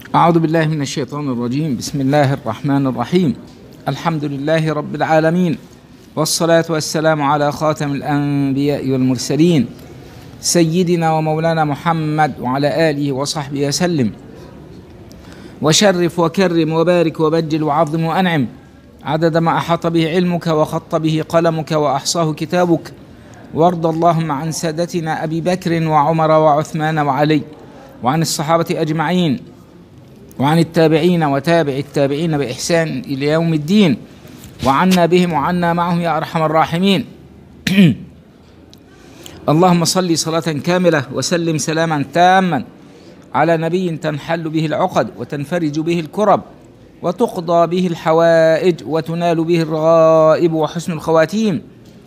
أعوذ بالله من الشيطان الرجيم بسم الله الرحمن الرحيم الحمد لله رب العالمين والصلاة والسلام على خاتم الأنبياء والمرسلين سيدنا ومولانا محمد وعلى آله وصحبه وسلم وشرف وكرم وبارك وبجل وعظم وأنعم عدد ما أحاط به علمك وخط به قلمك وأحصاه كتابك وارض اللهم عن سادتنا أبي بكر وعمر وعثمان وعلي وعن الصحابة أجمعين وعن التابعين وتابع التابعين بإحسان إلى يوم الدين وعنا بهم وعنا معهم يا أرحم الراحمين اللهم صل صلاة كاملة وسلم سلاما تاما على نبي تنحل به العقد وتنفرج به الكرب وتقضى به الحوائج وتنال به الرغائب وحسن الخواتيم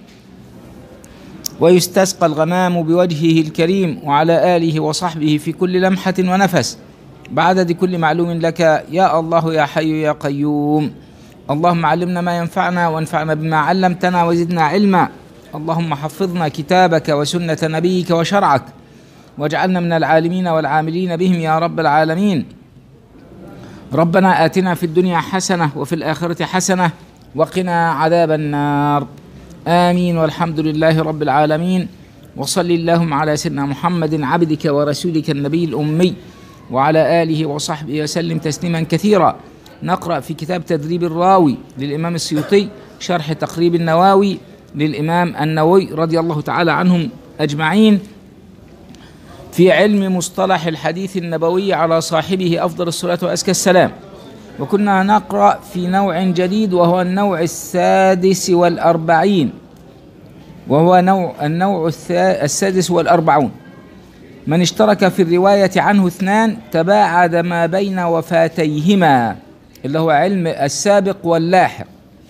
ويستسقى الغمام بوجهه الكريم وعلى آله وصحبه في كل لمحة ونفس بعدد كل معلوم لك يا الله يا حي يا قيوم اللهم علمنا ما ينفعنا وانفعنا بما علمتنا وزدنا علما اللهم حفظنا كتابك وسنة نبيك وشرعك واجعلنا من العالمين والعاملين بهم يا رب العالمين ربنا آتنا في الدنيا حسنة وفي الآخرة حسنة وقنا عذاب النار آمين والحمد لله رب العالمين وصل اللهم على سيدنا محمد عبدك ورسولك النبي الأمي وعلى آله وصحبه وسلم تسليما كثيرا نقرأ في كتاب تدريب الراوي للإمام السيوطي شرح تقريب النواوي للإمام النووي رضي الله تعالى عنهم أجمعين في علم مصطلح الحديث النبوي على صاحبه أفضل الصلاة وأزكى السلام وكنا نقرأ في نوع جديد وهو النوع السادس والأربعين وهو نوع النوع السادس والأربعون من اشترك في الرواية عنه اثنان تباعد ما بين وفاتيهما اللي هو علم السابق واللاحق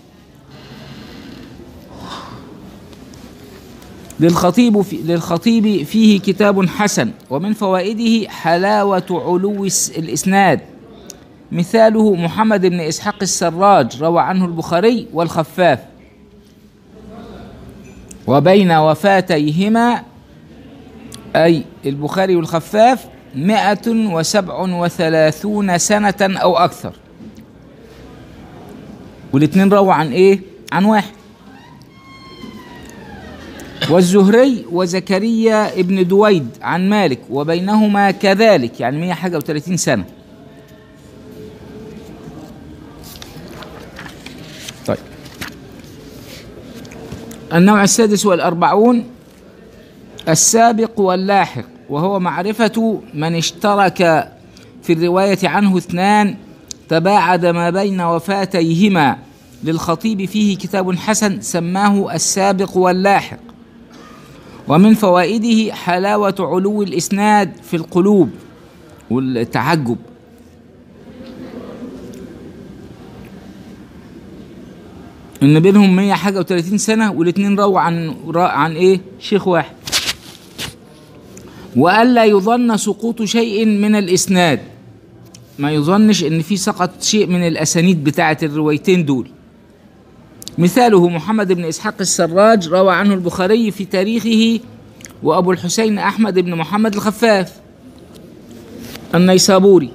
للخطيب في للخطيب فيه كتاب حسن ومن فوائده حلاوة علو الإسناد مثاله محمد بن إسحاق السراج روى عنه البخاري والخفاف وبين وفاتيهما أي البخاري والخفاف مئة وسبع وثلاثون سنة أو أكثر والاثنين روى عن إيه؟ عن واحد والزهري وزكريا ابن دويد عن مالك وبينهما كذلك يعني 100 حاجة و30 سنة طيب النوع السادس والأربعون السابق واللاحق وهو معرفة من اشترك في الرواية عنه اثنان تباعد ما بين وفاتيهما للخطيب فيه كتاب حسن سماه السابق واللاحق ومن فوائده حلاوة علو الإسناد في القلوب والتعجب إن بينهم 100 حاجة و30 سنة والاتنين رووا عن عن إيه؟ شيخ واحد. وألا يظن سقوط شيء من الإسناد. ما يظنش إن في سقط شيء من الأسانيد بتاعة الروايتين دول. مثاله محمد بن إسحاق السراج روى عنه البخاري في تاريخه وأبو الحسين أحمد بن محمد الخفاف النيسابوري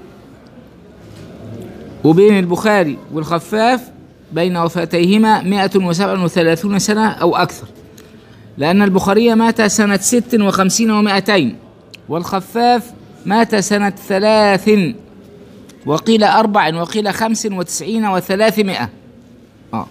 وبين البخاري والخفاف بين وفاتيهما 137 سنة أو أكثر لأن البخاري مات سنة 56 ومائتين والخفاف مات سنة ثلاث وقيل أربع وقيل خمس وتسعين وثلاثمائة آه.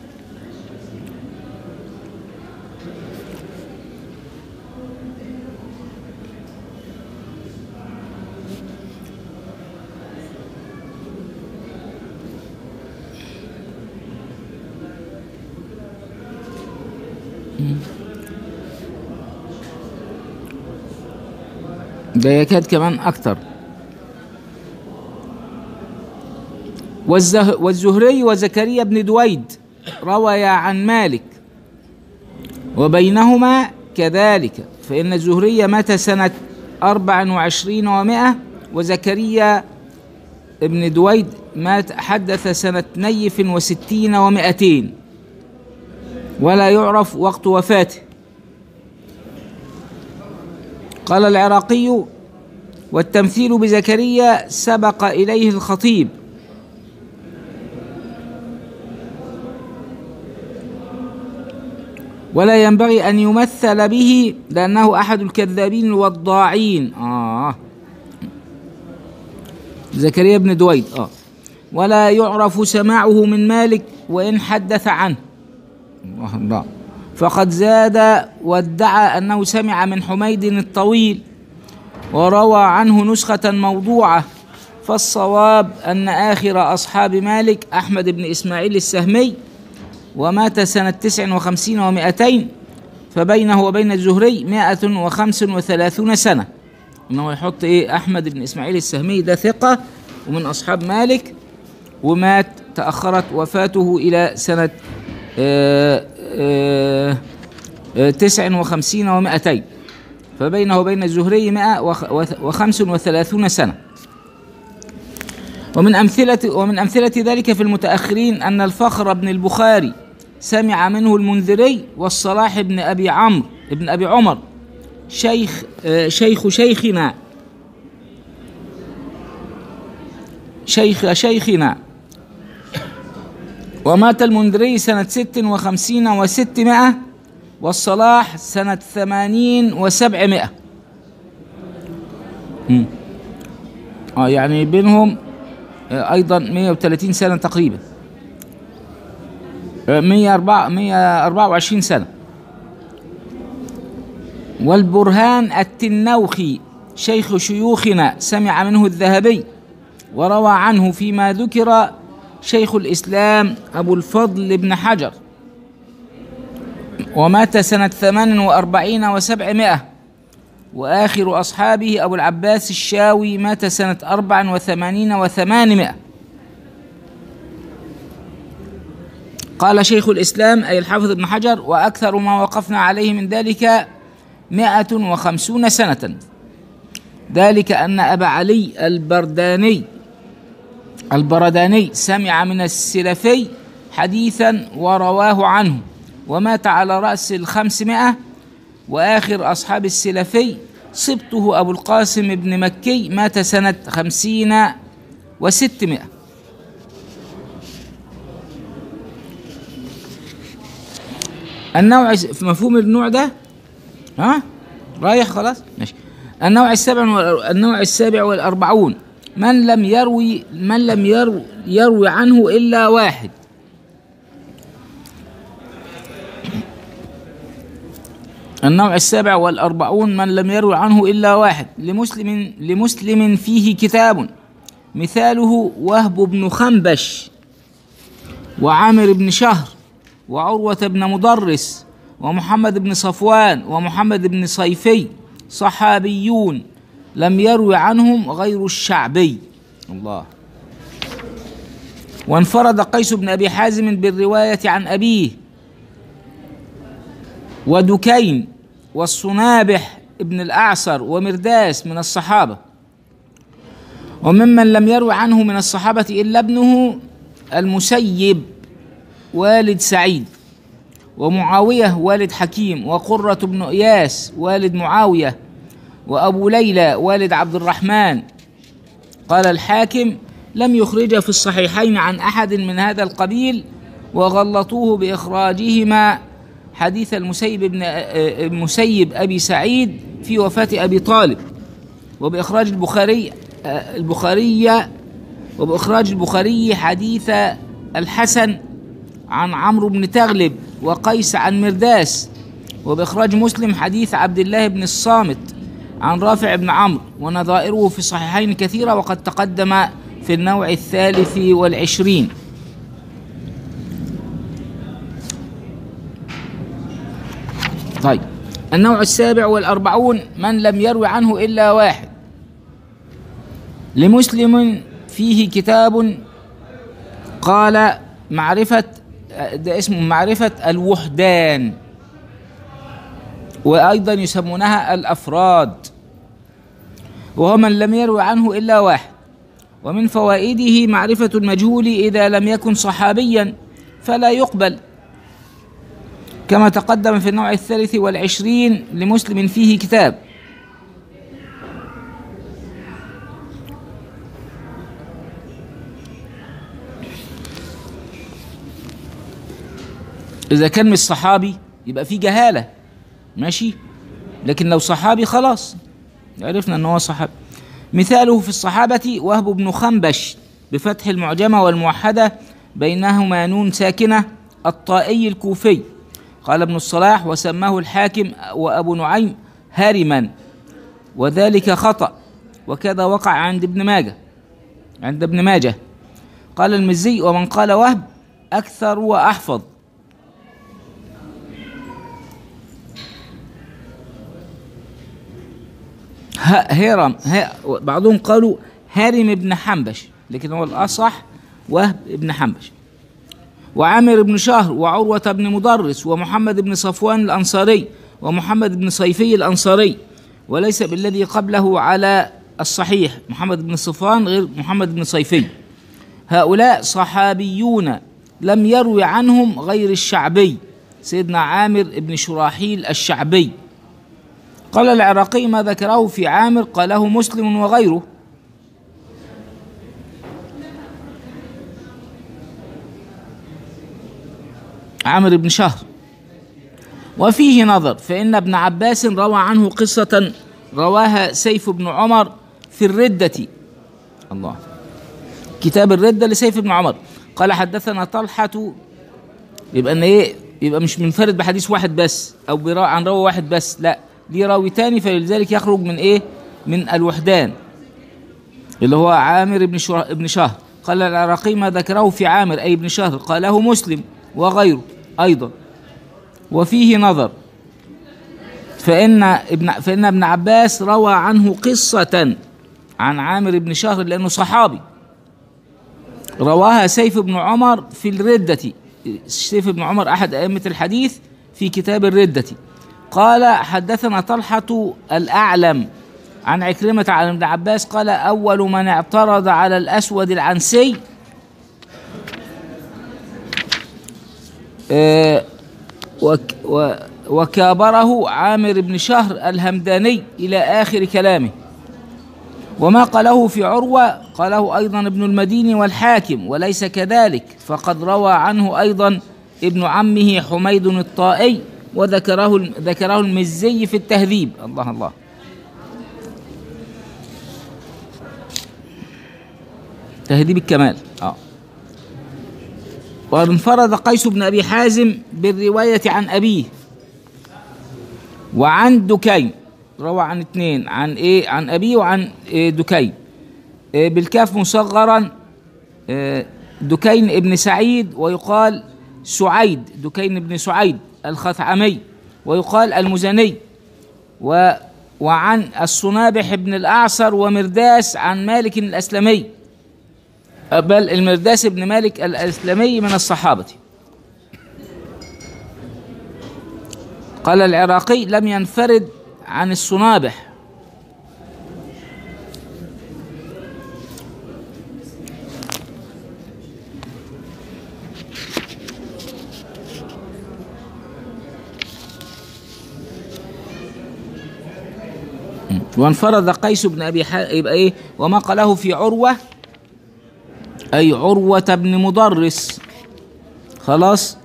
ده يكاد كمان أكتر والزه والزهري وزكريا بن دويد رويا عن مالك وبينهما كذلك فإن الزهري مات سنة أربع وعشرين ومائة وزكريا ابن دويد مات حدث سنة نيف وستين ومائتين ولا يعرف وقت وفاته قال العراقي والتمثيل بزكريا سبق إليه الخطيب ولا ينبغي أن يمثل به لأنه أحد الكذابين الوضاعين آه زكريا بن دويد آه ولا يعرف سماعه من مالك وإن حدث عنه الله الله فقد زاد وادعى أنه سمع من حميد الطويل وروى عنه نسخة موضوعة فالصواب أن آخر أصحاب مالك أحمد بن إسماعيل السهمي ومات سنة تسع وخمسين ومائتين فبينه وبين الزهري مائة وخمس وثلاثون سنة إنه يحط إيه أحمد بن إسماعيل السهمي ده ثقة ومن أصحاب مالك ومات تأخرت وفاته إلى سنة آه، آه، آه، تسع وخمسين ومائتين فبينه وبين الزهري مائة وخ- وث- وخمس وثلاثون سنة ومن أمثلة ومن أمثلة ذلك في المتأخرين أن الفخر بن البخاري سمع منه المنذري والصلاح بن أبي عمرو بن أبي عمر شيخ آه، شيخ شيخنا شيخ شيخنا ومات المنذري سنة ست وخمسين وستمائة والصلاح سنة ثمانين وسبعمائة مم. اه يعني بينهم آه، ايضا 130 سنه تقريبا آه، 104 124 سنه والبرهان التنوخي شيخ شيوخنا سمع منه الذهبي وروى عنه فيما ذكر شيخ الاسلام ابو الفضل بن حجر ومات سنه 48 وسبعمائة وآخر أصحابه أبو العباس الشاوي مات سنة أربع وثمانين وثمانمائة قال شيخ الإسلام أي الحافظ ابن حجر وأكثر ما وقفنا عليه من ذلك مائة وخمسون سنة ذلك أن أبا علي البرداني البرداني سمع من السلفي حديثا ورواه عنه ومات على رأس الخمسمائة وآخر أصحاب السلفي صبته أبو القاسم بن مكي مات سنة خمسين وستمائة النوع في مفهوم النوع ده ها رايح خلاص ماشي النوع السابع وال- النوع السابع والأربعون من لم يروي من لم يروي, يروي عنه إلا واحد النوع السابع والأربعون من لم يروي عنه إلا واحد لمسلم لمسلم فيه كتاب مثاله وهب بن خنبش وعامر بن شهر وعروة بن مدرس ومحمد بن صفوان ومحمد بن صيفي صحابيون لم يروي عنهم غير الشعبي الله وانفرد قيس بن أبي حازم بالرواية عن أبيه ودكين والصنابح ابن الأعصر ومرداس من الصحابة وممن لم يروي عنه من الصحابة إلا ابنه المسيب والد سعيد ومعاوية والد حكيم وقرة بن إياس والد معاوية وأبو ليلى والد عبد الرحمن قال الحاكم لم يخرج في الصحيحين عن أحد من هذا القبيل وغلطوه بإخراجهما حديث المسيب بن المسيب أبي سعيد في وفاة أبي طالب وبإخراج البخاري البخاري وبإخراج البخاري حديث الحسن عن عمرو بن تغلب وقيس عن مرداس وبإخراج مسلم حديث عبد الله بن الصامت عن رافع بن عمرو ونظائره في الصحيحين كثيرة وقد تقدم في النوع الثالث والعشرين طيب النوع السابع والأربعون من لم يروي عنه إلا واحد لمسلم فيه كتاب قال معرفة ده اسمه معرفة الوحدان وأيضا يسمونها الأفراد وهو من لم يروي عنه إلا واحد ومن فوائده معرفة المجهول إذا لم يكن صحابيا فلا يقبل كما تقدم في النوع الثالث والعشرين لمسلم فيه كتاب إذا كان مش صحابي يبقى في جهالة ماشي لكن لو صحابي خلاص عرفنا ان هو صحابي مثاله في الصحابة وهب بن خنبش بفتح المعجمة والموحدة بينهما نون ساكنة الطائي الكوفي قال ابن الصلاح وسماه الحاكم وأبو نعيم هارما وذلك خطأ وكذا وقع عند ابن ماجه عند ابن ماجه قال المزي ومن قال وهب أكثر وأحفظ هرم بعضهم قالوا هارم بن حنبش لكن هو الأصح وهب بن حنبش وعامر بن شهر وعروة بن مدرس ومحمد بن صفوان الأنصاري ومحمد بن صيفي الأنصاري وليس بالذي قبله على الصحيح محمد بن صفوان غير محمد بن صيفي هؤلاء صحابيون لم يروي عنهم غير الشعبي سيدنا عامر بن شراحيل الشعبي قال العراقي ما ذكره في عامر قاله مسلم وغيره عامر بن شهر وفيه نظر فإن ابن عباس روى عنه قصة رواها سيف بن عمر في الردة الله كتاب الردة لسيف بن عمر قال حدثنا طلحة يبقى ان ايه يبقى مش منفرد بحديث واحد بس او بيراء عن راوي واحد بس لا ليه راوي تاني فلذلك يخرج من ايه من الوحدان اللي هو عامر بن ابن شهر قال العراقي ما ذكره في عامر اي ابن شهر قاله مسلم وغيره ايضا وفيه نظر فإن ابن فإن ابن عباس روى عنه قصة عن عامر بن شهر لأنه صحابي رواها سيف بن عمر في الردة سيف بن عمر أحد أئمة الحديث في كتاب الردة قال حدثنا طلحة الأعلم عن عكرمة عن ابن عباس قال أول من اعترض على الأسود العنسي آه وك و وكابره عامر بن شهر الهمداني إلى آخر كلامه وما قاله في عروة قاله أيضا ابن المديني والحاكم وليس كذلك فقد روى عنه أيضا ابن عمه حميد الطائي وذكره ذكره المزي في التهذيب الله الله تهذيب الكمال اه وانفرد قيس بن ابي حازم بالروايه عن ابيه وعن دكين روى عن اثنين عن ايه عن ابيه وعن إيه دكين إيه بالكاف مصغرا إيه دكين ابن سعيد ويقال سعيد دكين ابن سعيد الخثعمي ويقال المزني و وعن الصنابح بن الأعصر ومرداس عن مالك الأسلمي بل المرداس بن مالك الأسلمي من الصحابة قال العراقي لم ينفرد عن الصنابح وانفرد قيس بن ابي ح... يبقى ايه وما قاله في عروه اي عروه بن مضرس خلاص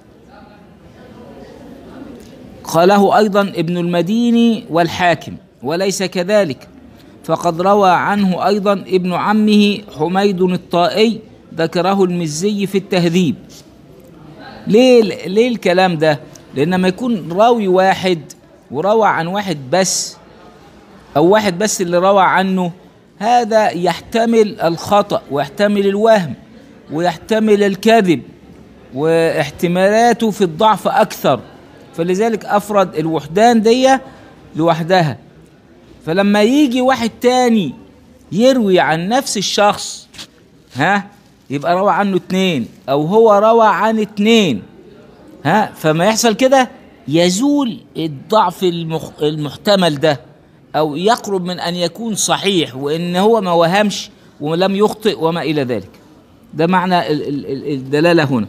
قاله ايضا ابن المديني والحاكم وليس كذلك فقد روى عنه ايضا ابن عمه حميد الطائي ذكره المزي في التهذيب ليه ليه الكلام ده لان لما يكون راوي واحد وروى عن واحد بس او واحد بس اللي روى عنه هذا يحتمل الخطأ ويحتمل الوهم ويحتمل الكذب واحتمالاته في الضعف اكثر فلذلك افرد الوحدان دي لوحدها فلما يجي واحد تاني يروي عن نفس الشخص ها يبقى روى عنه اتنين او هو روى عن اتنين ها فما يحصل كده يزول الضعف المخ... المحتمل ده او يقرب من ان يكون صحيح وان هو ما وهمش ولم يخطئ وما الى ذلك ده معنى الدلاله هنا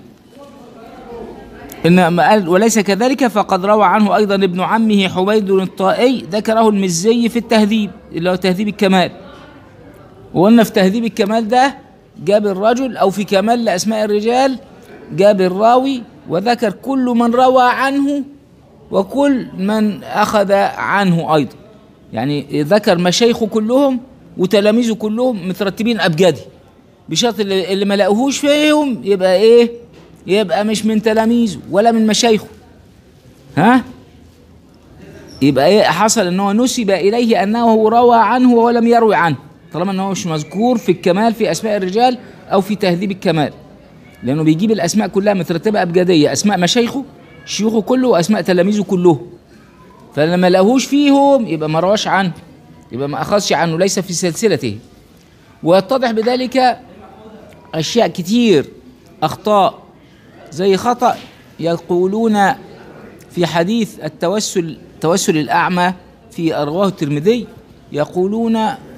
إن قال وليس كذلك فقد روى عنه أيضا ابن عمه حميد الطائي ذكره المزي في التهذيب اللي هو تهذيب الكمال وقلنا في تهذيب الكمال ده جاب الرجل أو في كمال لأسماء الرجال جاب الراوي وذكر كل من روى عنه وكل من أخذ عنه أيضا يعني ذكر مشايخه كلهم وتلاميذه كلهم مترتبين أبجدي بشرط اللي اللي ما لقوهوش فيهم يبقى إيه يبقى مش من تلاميذه ولا من مشايخه ها يبقى ايه حصل ان هو نسب اليه انه روى عنه ولم يروي عنه طالما ان هو مش مذكور في الكمال في اسماء الرجال او في تهذيب الكمال لانه بيجيب الاسماء كلها مترتبه ابجديه اسماء مشايخه شيوخه كله واسماء تلاميذه كلهم فلما لقوهوش فيهم يبقى ما رواش عنه يبقى ما اخذش عنه ليس في سلسلته ويتضح بذلك اشياء كتير اخطاء زي خطا يقولون في حديث التوسل توسل الأعمى في أرواه الترمذي يقولون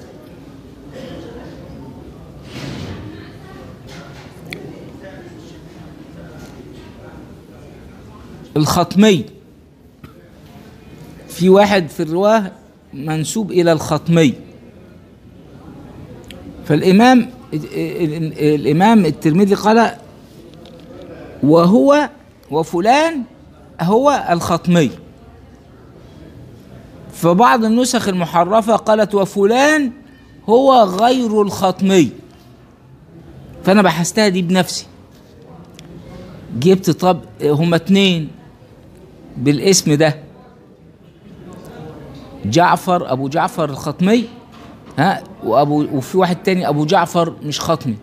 الخطمي في واحد في الرواه منسوب إلى الخطمي فالإمام الإمام الترمذي قال وهو وفلان هو الخطمي فبعض النسخ المحرفة قالت وفلان هو غير الخطمي فأنا بحثتها دي بنفسي جبت طب هما اتنين بالاسم ده جعفر أبو جعفر الخطمي ها وأبو وفي واحد تاني أبو جعفر مش خطمي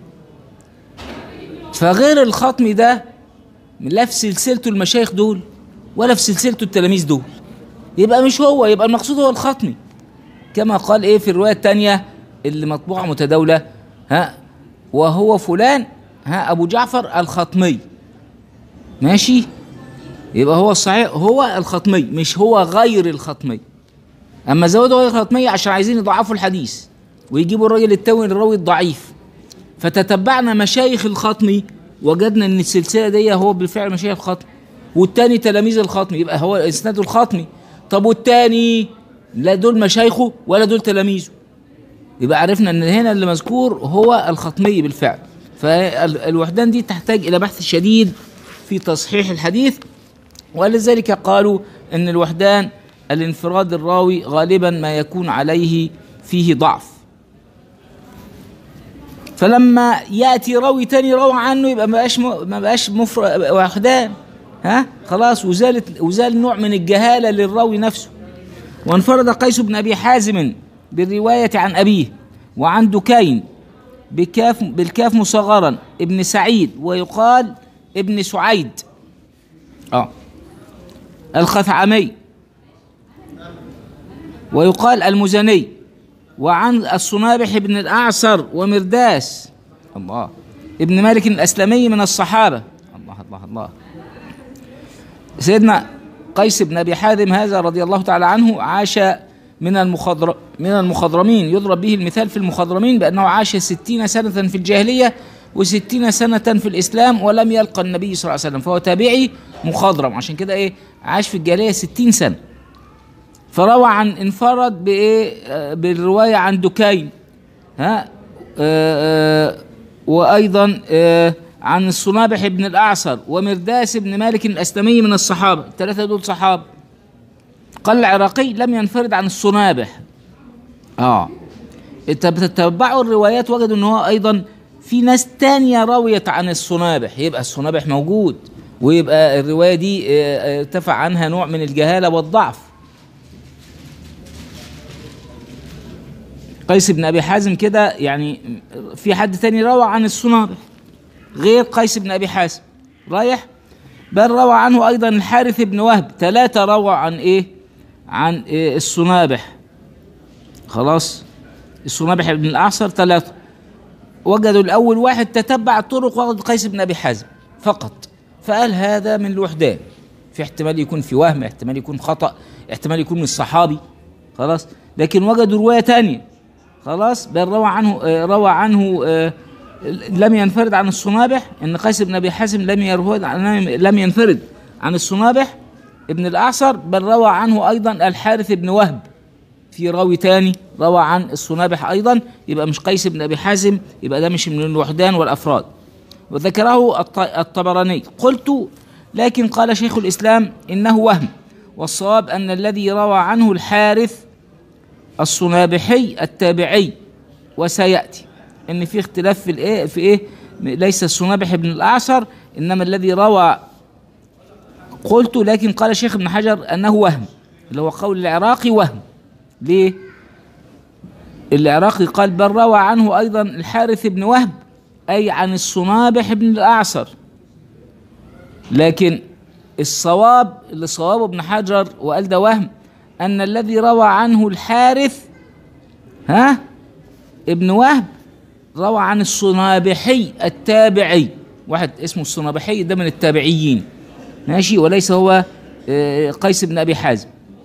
فغير الخطمي ده لا في سلسلته المشايخ دول ولا في سلسلته التلاميذ دول يبقى مش هو يبقى المقصود هو الخطمي كما قال ايه في الروايه الثانيه اللي مطبوعه متداوله ها وهو فلان ها ابو جعفر الخطمي ماشي يبقى هو الصحيح هو الخطمي مش هو غير الخطمي اما زودوا غير الخطمي عشان عايزين يضعفوا الحديث ويجيبوا الراجل التوي الراوي الضعيف فتتبعنا مشايخ الخطمي وجدنا ان السلسله دي هو بالفعل مشايخ الخطمي والتاني تلاميذ الخطمي يبقى هو اسناده الخطمي طب والتاني لا دول مشايخه ولا دول تلاميذه يبقى عرفنا ان هنا اللي مذكور هو الخطمي بالفعل فالوحدان دي تحتاج الى بحث شديد في تصحيح الحديث ولذلك قالوا ان الوحدان الانفراد الراوي غالبا ما يكون عليه فيه ضعف فلما ياتي راوي تاني روى عنه يبقى ما بقاش ما بقاش مفرد وحدان ها خلاص وزالت وزال نوع من الجهاله للراوي نفسه وانفرد قيس بن ابي حازم بالروايه عن ابيه وعن دكين بكاف بالكاف مصغرا ابن سعيد ويقال ابن سعيد اه الخثعمي ويقال المزني وعن الصنابح بن الأعصر ومرداس الله ابن مالك الأسلمي من الصحابة الله الله الله سيدنا قيس بن أبي حازم هذا رضي الله تعالى عنه عاش من المخضر من المخضرمين يضرب به المثال في المخضرمين بأنه عاش ستين سنة في الجاهلية وستين سنة في الإسلام ولم يلقى النبي صلى الله عليه وسلم فهو تابعي مخضرم عشان كده إيه عاش في الجاهلية ستين سنة فروى عن انفرد بايه آه، بالروايه عن دكين ها آه، آه، وايضا آه، عن الصنابح بن الاعصر ومرداس بن مالك الاسلمي من الصحابه الثلاثه دول صحابه قال العراقي لم ينفرد عن الصنابح اه تتبعوا الروايات وجدوا ان هو ايضا في ناس تانية رويت عن الصنابح يبقى الصنابح موجود ويبقى الروايه دي آه، آه، ارتفع عنها نوع من الجهاله والضعف قيس بن ابي حازم كده يعني في حد تاني روى عن الصنابح غير قيس بن ابي حازم رايح بل روى عنه ايضا الحارث بن وهب ثلاثه روى عن ايه عن إيه الصنابح خلاص الصنابح بن الاعصر ثلاثه وجدوا الاول واحد تتبع الطرق وجد قيس بن ابي حازم فقط فقال هذا من الوحدان في احتمال يكون في وهم احتمال يكون خطا احتمال يكون من الصحابي خلاص لكن وجدوا روايه تانية خلاص بل روى عنه آه، روى عنه آه، لم ينفرد عن الصنابح ان قيس بن ابي حازم لم ينفرد عن لم ينفرد عن الصنابح ابن الاعصر بل روى عنه ايضا الحارث بن وهب في راوي تاني روى عن الصنابح ايضا يبقى مش قيس بن ابي حازم يبقى ده مش من الوحدان والافراد وذكره الط- الطبراني قلت لكن قال شيخ الإسلام إنه وهم والصواب أن الذي روى عنه الحارث الصنابحي التابعي وسيأتي إن في اختلاف في الإيه في إيه ليس الصنابح بن الأعصر إنما الذي روى قلت لكن قال شيخ ابن حجر أنه وهم اللي هو قول العراقي وهم ليه؟ العراقي قال بل روى عنه أيضا الحارث بن وهب أي عن الصنابح بن الأعصر لكن الصواب اللي صوابه ابن حجر وقال ده وهم أن الذي روى عنه الحارث ها ابن وهب روى عن الصنابحي التابعي واحد اسمه الصنابحي ده من التابعيين ماشي وليس هو آه، قيس بن أبي حازم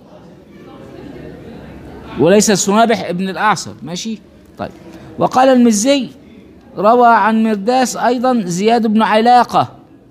وليس الصنابح ابن الأعصر ماشي طيب وقال المزي روى عن مرداس أيضا زياد بن علاقة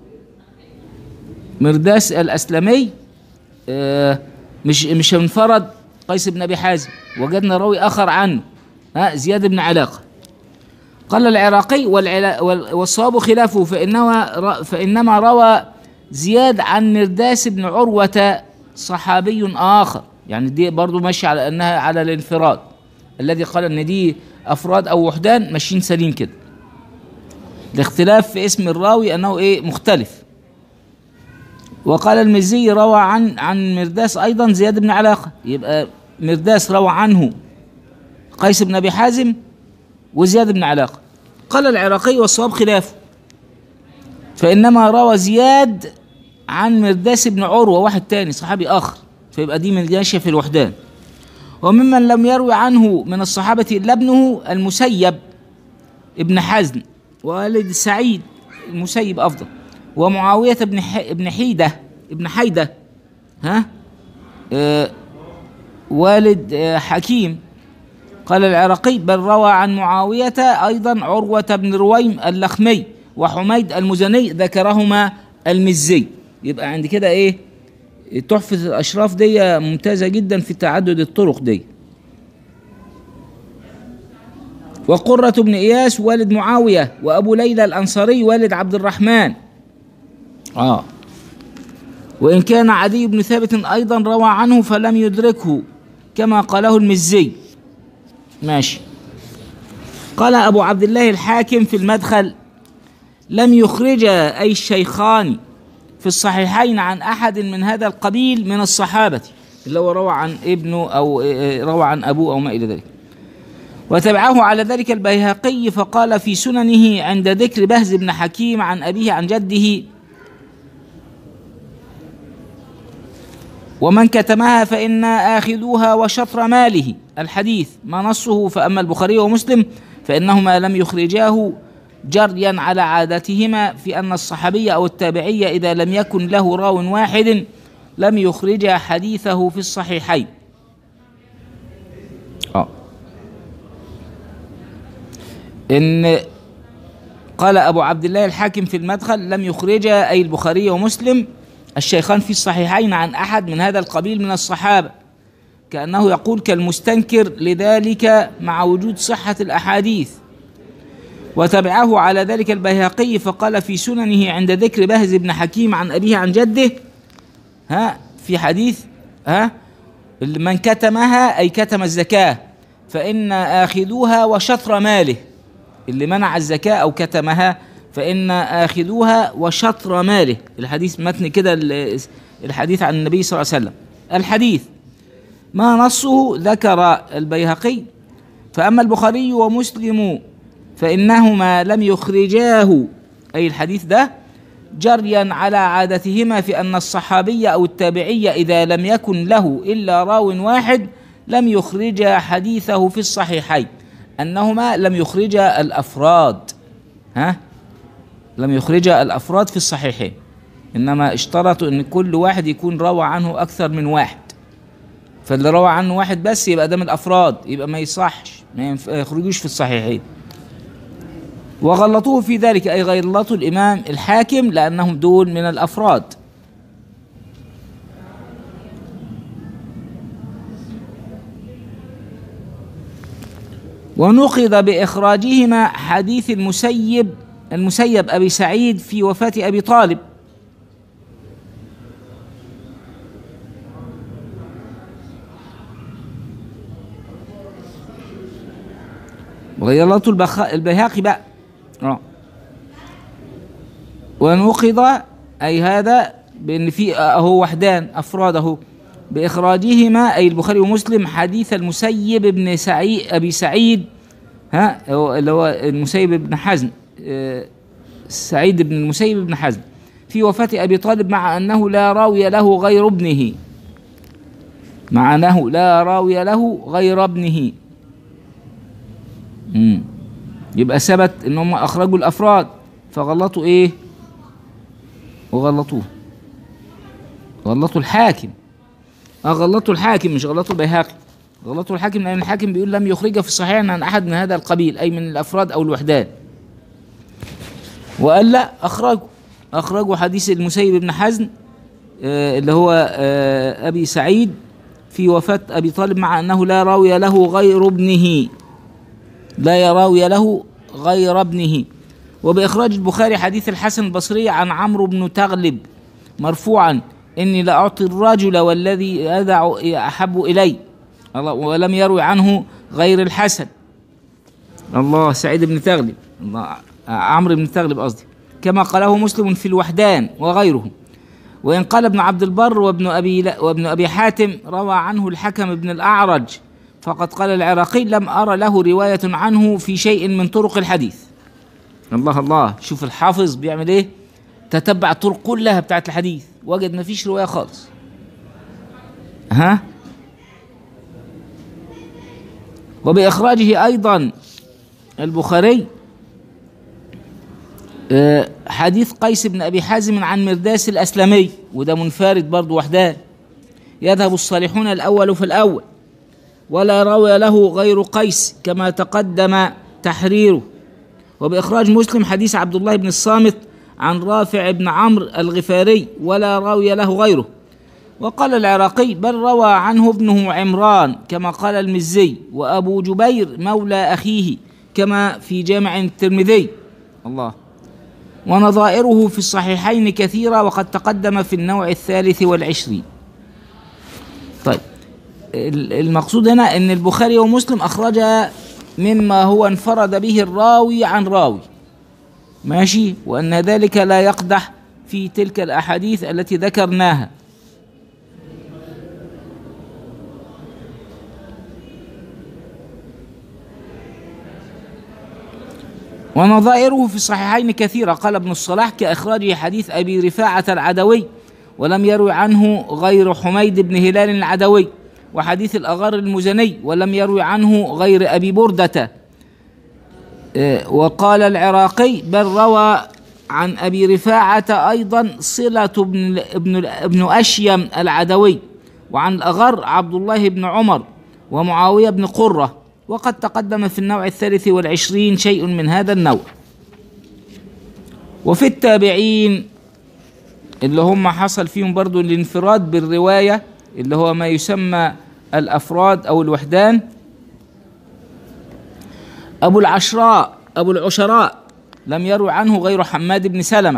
مرداس الأسلمي آه، مش مش انفرد قيس بن أبي حازم وجدنا راوي آخر عنه ها زياد بن علاقة قال العراقي والعلا وال- والصواب خلافه فإنما ر- فإنما روى زياد عن مرداس بن عروة صحابي آخر يعني دي برضو ماشي على أنها على الانفراد الذي قال أن دي أفراد أو وحدان ماشيين سليم كده الاختلاف في اسم الراوي أنه إيه مختلف وقال المزي روى عن عن مرداس أيضا زياد بن علاقة يبقى مرداس روى عنه قيس بن أبي حازم وزياد بن علاقة قال العراقي والصواب خلافه فإنما روى زياد عن مرداس بن عروة واحد تاني صحابي آخر فيبقى دي من جاشة في الوحدان وممن لم يروي عنه من الصحابة إلا ابنه المسيب ابن حزن والد سعيد المسيب أفضل ومعاوية بن ح... ابن حيدة ابن حيدة ها آه والد آه حكيم قال العراقي بل روى عن معاوية أيضا عروة بن رويم اللخمي وحميد المزني ذكرهما المزي يبقى عند كده ايه تحفة الأشراف دي ممتازة جدا في تعدد الطرق دي وقرة بن إياس والد معاوية وأبو ليلى الأنصاري والد عبد الرحمن آه وإن كان عدي بن ثابت أيضا روى عنه فلم يدركه كما قاله المزي ماشي قال أبو عبد الله الحاكم في المدخل لم يخرج أي الشيخان في الصحيحين عن أحد من هذا القبيل من الصحابة اللي هو روى عن ابنه أو روى عن أبوه أو ما إلى ذلك وتبعه على ذلك البيهقي فقال في سننه عند ذكر بهز بن حكيم عن أبيه عن جده ومن كتمها فإنا آخذوها وشطر ماله الحديث ما نصه فأما البخاري ومسلم فإنهما لم يخرجاه جريا على عادتهما في أن الصحابي أو التابعي إذا لم يكن له راو واحد لم يخرج حديثه في الصحيحين آه. إن قال أبو عبد الله الحاكم في المدخل لم يخرج أي البخاري ومسلم الشيخان في الصحيحين عن أحد من هذا القبيل من الصحابة كأنه يقول كالمستنكر لذلك مع وجود صحة الأحاديث وتبعه على ذلك البيهقي فقال في سننه عند ذكر بهز بن حكيم عن أبيه عن جده ها في حديث ها من كتمها أي كتم الزكاة فإن آخذوها وشطر ماله اللي منع الزكاة أو كتمها فإن آخذوها وشطر ماله الحديث متن كده الحديث عن النبي صلى الله عليه وسلم الحديث ما نصه ذكر البيهقي فأما البخاري ومسلم فإنهما لم يخرجاه أي الحديث ده جريا على عادتهما في أن الصحابي أو التابعي إذا لم يكن له إلا راو واحد لم يخرج حديثه في الصحيحين أنهما لم يخرج الأفراد ها لم يخرج الأفراد في الصحيحين إنما اشترطوا أن كل واحد يكون روى عنه أكثر من واحد فاللي روى عنه واحد بس يبقى ده من الأفراد يبقى ما يصحش ما يخرجوش في الصحيحين وغلطوه في ذلك أي غلطوا الإمام الحاكم لأنهم دول من الأفراد ونقض بإخراجهما حديث المسيب المسيب أبي سعيد في وفاة أبي طالب وغيرته البخ... البيهقي بقى اه ونقض أي هذا بأن في أهو وحدان أفراده بإخراجهما أي البخاري ومسلم حديث المسيب بن سعيد أبي سعيد ها هو- اللي هو المسيب بن حزم آه، سعيد بن المسيب بن حزم في وفاة أبي طالب مع أنه لا راوي له غير ابنه مع أنه لا راوي له غير ابنه مم. يبقى ثبت ان هم اخرجوا الافراد فغلطوا ايه وغلطوه غلطوا الحاكم اه غلطوا الحاكم مش غلطوا البيهقي غلطوا الحاكم لان الحاكم بيقول لم يخرج في الصحيح عن احد من هذا القبيل اي من الافراد او الوحدان وقال لا اخرجوا اخرجوا حديث المسيب بن حزن آه اللي هو آه ابي سعيد في وفاة ابي طالب مع انه لا راوي له غير ابنه لا يراوي له غير ابنه وبإخراج البخاري حديث الحسن البصري عن عمرو بن تغلب مرفوعا إني لأعطي الرجل والذي أدع أحب إلي الله ولم يروي عنه غير الحسن الله سعيد بن تغلب الله عمرو بن تغلب قصدي كما قاله مسلم في الوحدان وغيره وإن قال ابن عبد البر وابن أبي لا وابن أبي حاتم روى عنه الحكم بن الأعرج فقد قال العراقي لم أرى له رواية عنه في شيء من طرق الحديث الله الله شوف الحافظ بيعمل ايه تتبع الطرق كلها بتاعت الحديث وجد ما فيش رواية خالص ها وبإخراجه أيضا البخاري آه، حديث قيس بن أبي حازم عن مرداس الأسلمي وده منفرد برضه وحدان يذهب الصالحون الأول في الأول ولا روي له غير قيس كما تقدم تحريره وبإخراج مسلم حديث عبد الله بن الصامت عن رافع بن عمرو الغفاري ولا راوي له غيره وقال العراقي بل روى عنه ابنه عمران كما قال المزي وأبو جبير مولى أخيه كما في جامع الترمذي الله ونظائره في الصحيحين كثيرة وقد تقدم في النوع الثالث والعشرين طيب ال- المقصود هنا ان البخاري ومسلم اخرج مما هو انفرد به الراوي عن راوي ماشي وان ذلك لا يقدح في تلك الاحاديث التي ذكرناها ونظائره في الصحيحين كثيرة قال ابن الصلاح كإخراجه حديث أبي رفاعة العدوي ولم يروي عنه غير حميد بن هلال العدوي وحديث الأغر المزني ولم يروي عنه غير أبي بردة آه، وقال العراقي بل روى عن أبي رفاعة أيضا صلة بن, ابن, ابن أشيم العدوي وعن الأغر عبد الله بن عمر ومعاوية بن قرة وقد تقدم في النوع الثالث والعشرين شيء من هذا النوع وفي التابعين اللي هم حصل فيهم برضو الانفراد بالرواية اللي هو ما يسمى الأفراد أو الوحدان أبو العشراء أبو العشراء لم يروي عنه غير حماد بن سلمة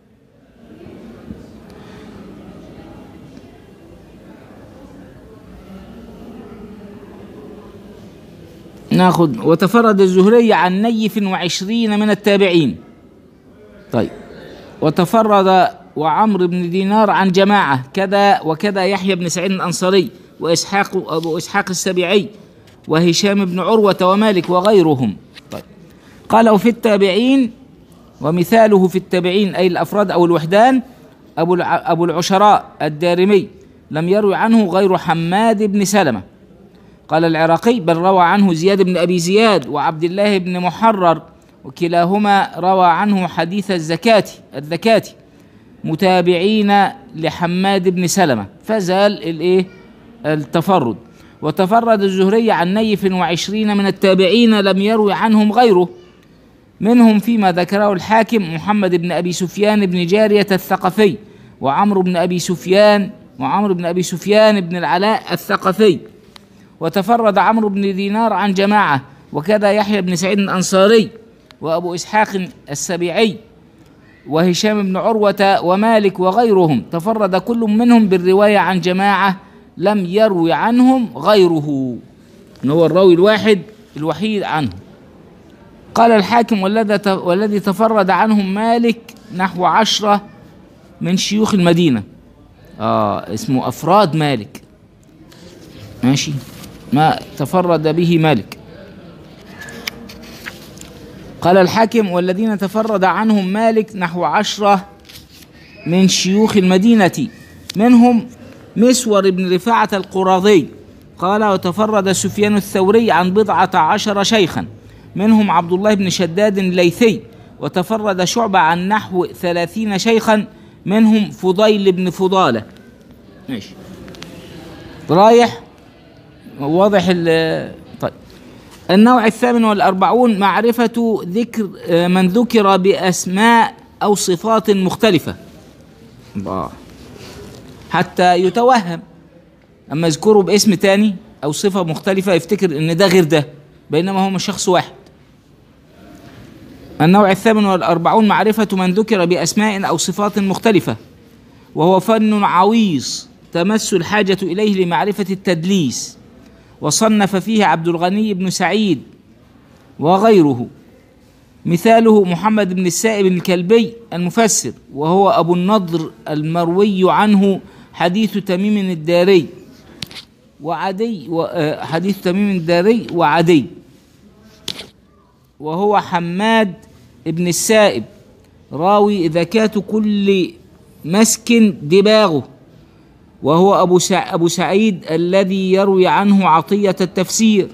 ناخذ وتفرد الزهري عن نيف وعشرين من التابعين طيب وتفرد وعمرو بن دينار عن جماعة كذا وكذا يحيى بن سعيد الأنصاري وإسحاق أبو إسحاق السبيعي وهشام بن عروة ومالك وغيرهم طيب قال وفي التابعين ومثاله في التابعين أي الأفراد أو الوحدان أبو الع- أبو العشراء الدارمي لم يروي عنه غير حماد بن سلمة قال العراقي بل روى عنه زياد بن أبي زياد وعبد الله بن محرر وكلاهما روى عنه حديث الزكاة الذكاة متابعين لحماد بن سلمة فزال الايه التفرد وتفرد الزهري عن نيف وعشرين من التابعين لم يروي عنهم غيره منهم فيما ذكره الحاكم محمد بن أبي سفيان بن جارية الثقفي وعمرو بن أبي سفيان وعمرو بن أبي سفيان بن العلاء الثقفي وتفرد عمرو بن دينار عن جماعة وكذا يحيى بن سعيد الأنصاري وأبو إسحاق السبيعي وهشام بن عروة ومالك وغيرهم تفرد كل منهم بالرواية عن جماعة لم يروي عنهم غيره إن هو الراوي الواحد الوحيد عنه قال الحاكم والذي والذي تفرد عنهم مالك نحو عشرة من شيوخ المدينة آه اسمه أفراد مالك ماشي ما تفرد به مالك قال الحاكم والذين تفرد عنهم مالك نحو عشرة من شيوخ المدينة منهم مسور بن رفاعة القراضي قال وتفرد سفيان الثوري عن بضعة عشر شيخا منهم عبد الله بن شداد الليثي وتفرد شعبة عن نحو ثلاثين شيخا منهم فضيل بن فضالة ماشي رايح واضح ال- طيب النوع الثامن والأربعون معرفة ذكر آه، من ذكر بأسماء أو صفات مختلفة الله حتى يتوهم أما يذكره باسم تاني أو صفة مختلفة يفتكر إن ده غير ده بينما هو مش شخص واحد النوع الثامن والأربعون معرفة من ذكر بأسماء أو صفات مختلفة وهو فن عويص تمس الحاجة إليه لمعرفة التدليس وصنف فيه عبد الغني بن سعيد وغيره مثاله محمد بن السائب الكلبي المفسر وهو أبو النضر المروي عنه حديث تميم الداري وعدي و- آه، حديث تميم الداري وعدي وهو حماد بن السائب راوي ذكاة كل مسك دباغه وهو أبو, سع أبو سعيد الذي يروي عنه عطية التفسير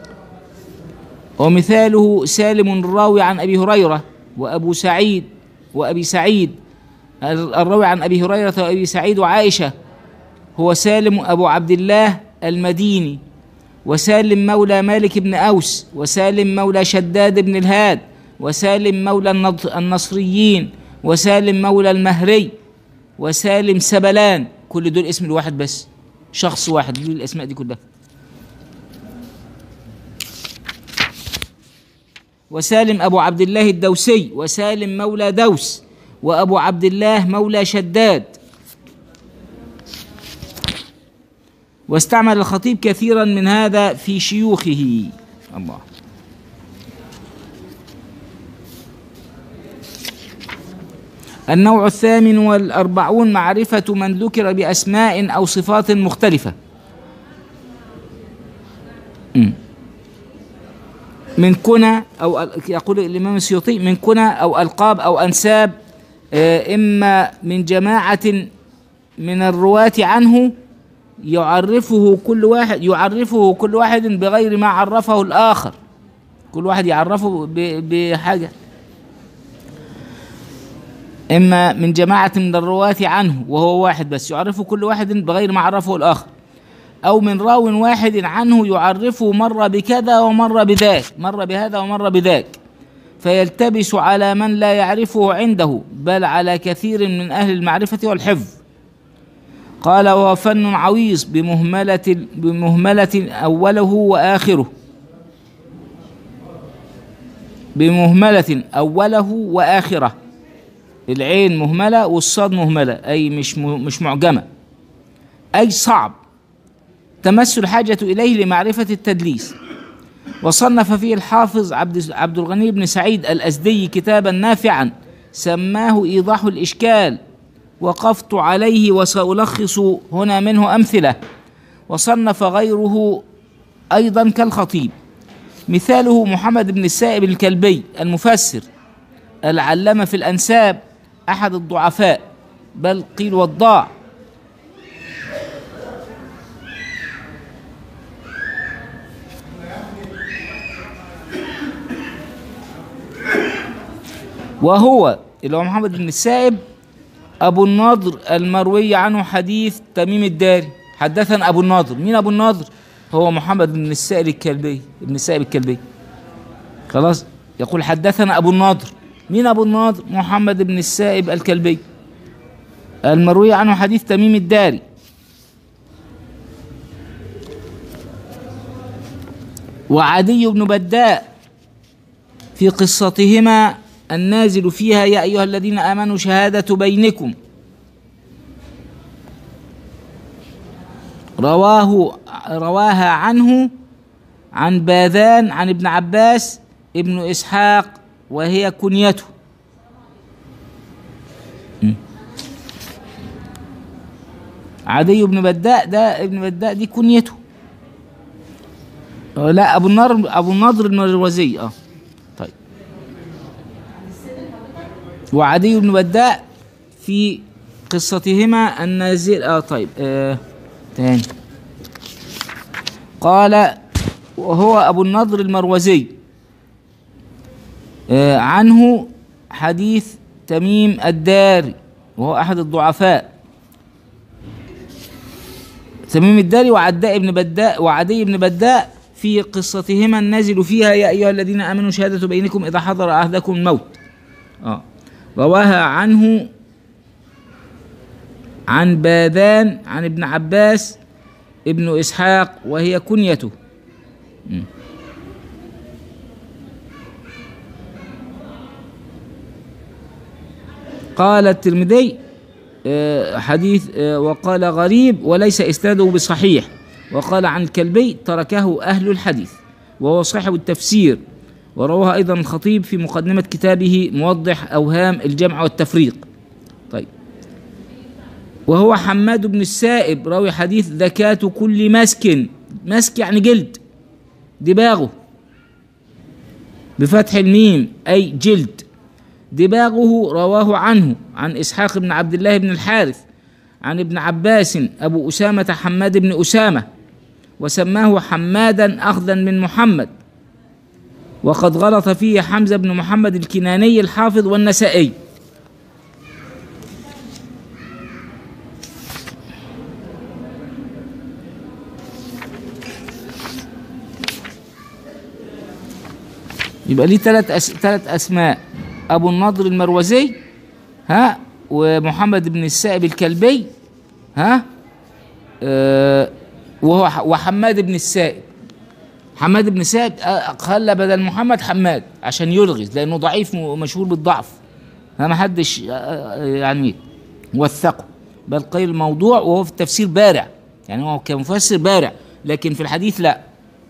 ومثاله سالم الراوي عن أبي هريرة وأبو سعيد وأبي سعيد الراوي عن أبي هريرة وأبي سعيد وعائشة هو سالم أبو عبد الله المديني وسالم مولى مالك بن أوس وسالم مولى شداد بن الهاد وسالم مولى النض- النصريين وسالم مولى المهري وسالم سبلان كل دول اسم الواحد بس شخص واحد له الأسماء دي كلها وسالم أبو عبد الله الدوسي وسالم مولى دوس وأبو عبد الله مولى شداد واستعمل الخطيب كثيرا من هذا في شيوخه الله النوع الثامن والأربعون معرفة من ذكر بأسماء أو صفات مختلفة م. من كنى أو ال- يقول الإمام السيوطي من كنى أو ألقاب أو أنساب آه، إما من جماعة من الرواة عنه يعرفه كل واحد يعرفه كل واحد بغير ما عرفه الآخر كل واحد يعرفه ب- بحاجة إما من جماعة من الرواة عنه وهو واحد بس يعرفه كل واحد بغير ما عرفه الآخر أو من راو واحد عنه يعرفه مرة بكذا ومرة بذاك مرة بهذا ومرة بذاك فيلتبس على من لا يعرفه عنده بل على كثير من أهل المعرفة والحفظ قال وهو فن عويص بمهملة بمهملة أوله وآخره بمهملة أوله وآخره العين مهملة والصاد مهملة أي مش م- مش معجمة أي صعب تمس الحاجة إليه لمعرفة التدليس وصنف فيه الحافظ عبد عبد الغني بن سعيد الأزدي كتابا نافعا سماه إيضاح الإشكال وقفت عليه وسألخص هنا منه أمثلة وصنف غيره أيضا كالخطيب مثاله محمد بن السائب الكلبي المفسر العلامة في الأنساب أحد الضعفاء بل قيل والضاع وهو اللي هو محمد بن السائب أبو النضر المروي عنه حديث تميم الداري حدثنا أبو النضر مين أبو النضر هو محمد بن السائب الكلبي ابن السائب الكلبي خلاص يقول حدثنا أبو النضر مين أبو النضر محمد بن السائب الكلبي المروي عنه حديث تميم الداري وعدي بن بداء في قصتهما النازل فيها يا أيها الذين آمنوا شهادة بينكم رواه رواها عنه عن باذان عن ابن عباس ابن إسحاق وهي كنيته م. عدي بن بداء ده ابن بداء دي كنيته آه، لا ابو النار ابو النضر المروزي اه طيب وعدي بن بداء في قصتهما النازل اه طيب آه تاني قال وهو ابو النضر المروزي آه عنه حديث تميم الداري وهو احد الضعفاء تميم الداري وعداء بن بداء وعدي بن بداء في قصتهما النازل فيها يا ايها الذين امنوا شهاده بينكم اذا حضر احدكم الموت اه رواها عنه عن باذان عن ابن عباس ابن اسحاق وهي كنيته م. قال الترمذي آه، حديث آه، وقال غريب وليس اسناده بصحيح وقال عن الكلبي تركه اهل الحديث وهو صاحب التفسير ورواه ايضا الخطيب في مقدمه كتابه موضح اوهام الجمع والتفريق طيب وهو حماد بن السائب راوي حديث ذكاة كل مسك مسك يعني جلد دباغه بفتح الميم أي جلد دباغه رواه عنه عن إسحاق بن عبد الله بن الحارث عن ابن عباس أبو أسامة حماد بن أسامة وسماه حمادا أخذا من محمد وقد غلط فيه حمزة بن محمد الكناني الحافظ والنسائي يبقى ليه ثلاث أس... ثلاث اسماء ابو النضر المروزي ها ومحمد بن السائب الكلبي ها آه وهو ح- وحماد بن السائب حماد بن السائب آه، خلى بدل محمد حماد عشان يلغز لانه ضعيف ومشهور بالضعف ها ما حدش آه، آه، يعني وثقه بل قيل الموضوع وهو في التفسير بارع يعني هو كمفسر بارع لكن في الحديث لا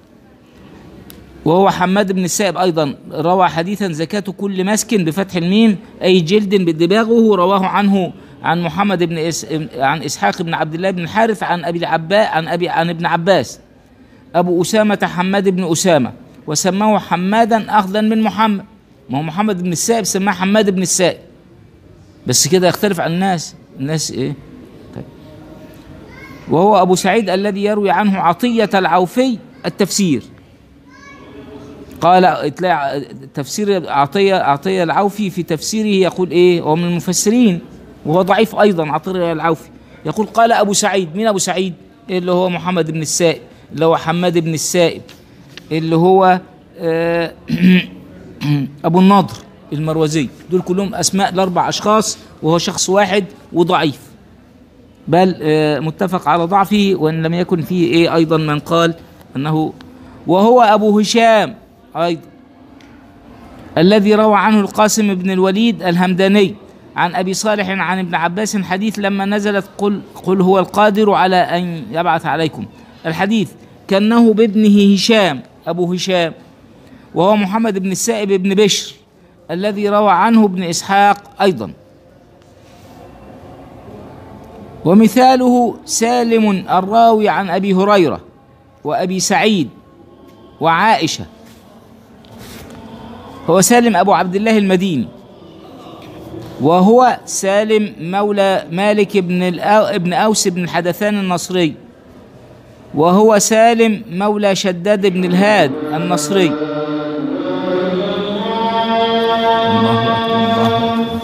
وهو حماد بن السائب ايضا روى حديثا زكاة كل مسك بفتح الميم اي جلد بدباغه رواه عنه عن محمد بن إس... عن اسحاق بن عبد الله بن الحارث عن ابي العباس عن ابي عن ابن عباس ابو اسامه حماد بن اسامه وسماه حمادا اخذا من محمد ما هو محمد بن السائب سماه حماد بن السائب بس كده يختلف عن الناس الناس ايه طيب. وهو ابو سعيد الذي يروي عنه عطيه العوفي التفسير قال تلاقي تفسير عطية عطية العوفي في تفسيره يقول ايه هو من المفسرين وهو ضعيف ايضا عطية العوفي يقول قال ابو سعيد مين ابو سعيد اللي هو محمد بن السائب اللي هو حماد بن السائب اللي هو آه، ابو النضر المروزي دول كلهم اسماء لاربع اشخاص وهو شخص واحد وضعيف بل آه، متفق على ضعفه وان لم يكن فيه ايه ايضا من قال انه وهو ابو هشام ايضا الذي روى عنه القاسم بن الوليد الهمداني عن ابي صالح عن ابن عباس حديث لما نزلت قل قل هو القادر على ان يبعث عليكم الحديث كانه بابنه هشام ابو هشام وهو محمد بن السائب بن بشر الذي روى عنه ابن اسحاق ايضا ومثاله سالم الراوي عن ابي هريره وابي سعيد وعائشه هو سالم ابو عبد الله المديني وهو سالم مولى مالك بن الأو ابن اوس بن الحدثان النصري وهو سالم مولى شداد بن الهاد النصري الله أكبر، الله أكبر.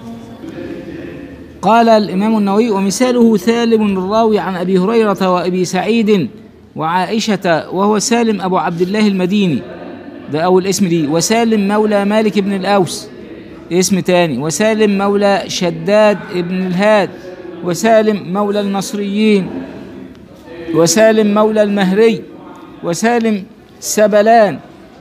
قال الإمام النووي ومثاله سالم الراوي عن أبي هريرة وأبي سعيد وعائشة وهو سالم أبو عبد الله المديني ده أول اسم ليه وسالم مولى مالك بن الأوس اسم تاني وسالم مولى شداد بن الهاد وسالم مولى النصريين وسالم مولى المهري وسالم سبلان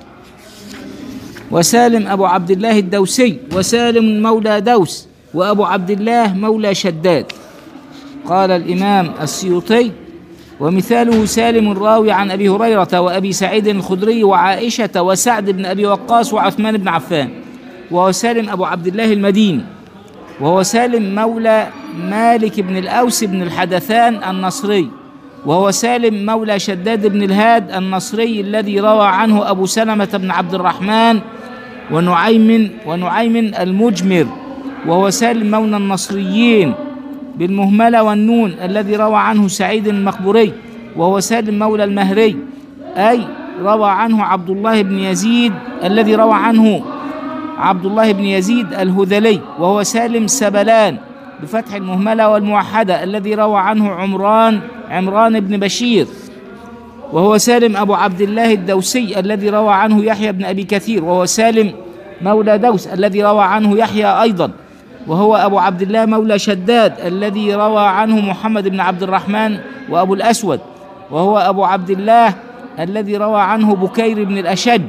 وسالم أبو عبد الله الدوسي وسالم مولى دوس وأبو عبد الله مولى شداد قال الإمام السيوطي ومثاله سالم الراوي عن أبي هريرة وأبي سعيد الخدري وعائشة وسعد بن أبي وقاص وعثمان بن عفان وهو سالم أبو عبد الله المديني وهو سالم مولى مالك بن الأوس بن الحدثان النصري وهو سالم مولى شداد بن الهاد النصري الذي روى عنه أبو سلمة بن عبد الرحمن ونعيم ونعيم المجمر وهو سالم مولى النصريين بالمهملة والنون الذي روى عنه سعيد المقبوري وهو سالم مولى المهري أي روى عنه عبد الله بن يزيد الذي روى عنه عبد الله بن يزيد الهذلي وهو سالم سبلان بفتح المهملة والموحدة الذي روى عنه عمران عمران بن بشير وهو سالم أبو عبد الله الدوسي الذي روى عنه يحيى بن أبي كثير وهو سالم مولى دوس الذي روى عنه يحيى أيضا وهو أبو عبد الله مولى شداد الذي روى عنه محمد بن عبد الرحمن وأبو الأسود وهو أبو عبد الله الذي روى عنه بكير بن الأشج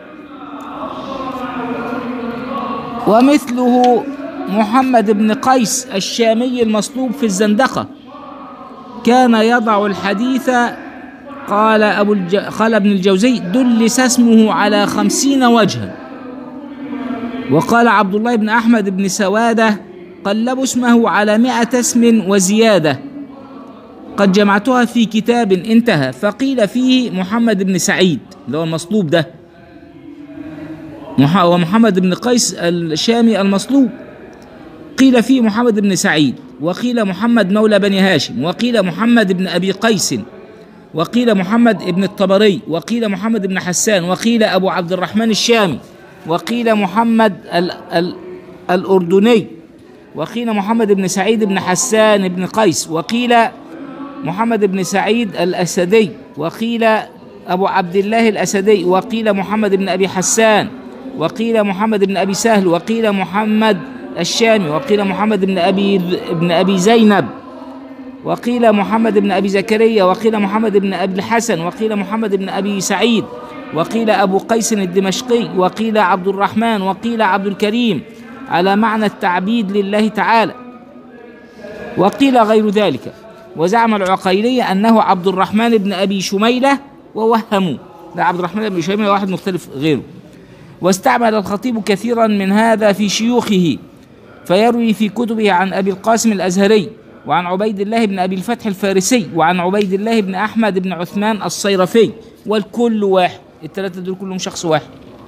ومثله محمد بن قيس الشامي المصلوب في الزندقة كان يضع الحديث قال أبو الج... قال ابن الجوزي دلس اسمه على خمسين وجها وقال عبد الله بن أحمد بن سوادة قلبوا اسمه على مئة اسم وزيادة قد جمعتها في كتاب انتهى فقيل فيه محمد بن سعيد اللي هو المصلوب ده مح- ومحمد بن قيس الشامي المصلوب قيل فيه محمد بن سعيد وقيل محمد مولى بني هاشم وقيل محمد بن أبي قيس وقيل محمد بن الطبري وقيل محمد بن حسان وقيل أبو عبد الرحمن الشامي وقيل محمد ال ال الأردني وقيل محمد بن سعيد بن حسان بن قيس وقيل محمد بن سعيد الأسدي وقيل أبو عبد الله الأسدي وقيل محمد بن أبي حسان وقيل محمد بن أبي سهل وقيل محمد الشامي وقيل محمد بن أبي بن أبي زينب وقيل محمد بن أبي زكريا وقيل محمد بن أبي الحسن وقيل محمد بن أبي سعيد وقيل أبو قيس الدمشقي وقيل عبد الرحمن وقيل عبد الكريم على معنى التعبيد لله تعالى وقيل غير ذلك وزعم العقيلي أنه عبد الرحمن بن أبي شميلة ووهموا ده عبد الرحمن بن شميلة واحد مختلف غيره واستعمل الخطيب كثيرا من هذا في شيوخه فيروي في كتبه عن أبي القاسم الأزهري وعن عبيد الله بن أبي الفتح الفارسي وعن عبيد الله بن أحمد بن عثمان الصيرفي والكل واحد الثلاثة دول كلهم شخص واحد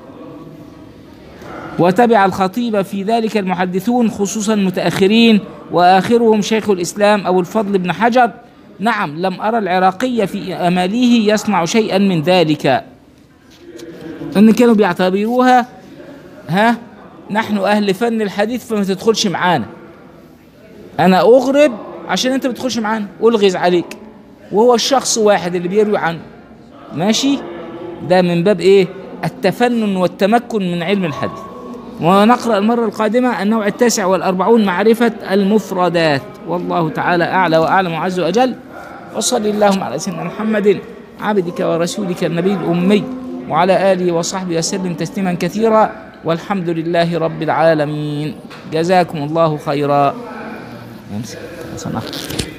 وتبع الخطيب في ذلك المحدثون خصوصا متأخرين وآخرهم شيخ الإسلام أبو الفضل بن حجر نعم لم أرى العراقي في أماليه يصنع شيئا من ذلك ان كانوا بيعتبروها ها نحن اهل فن الحديث فما تدخلش معانا انا اغرب عشان انت ما تدخلش معانا الغز عليك وهو الشخص واحد اللي بيروي عنه ماشي ده من باب ايه التفنن والتمكن من علم الحديث ونقرأ المرة القادمة النوع التاسع والأربعون معرفة المفردات والله تعالى أعلى وأعلم وعز وأجل وصل اللهم على سيدنا محمد عبدك ورسولك النبي الأمي وعلى آله وصحبه وسلم تسليما كثيرا والحمد لله رب العالمين جزاكم الله خيرا امسك صنعت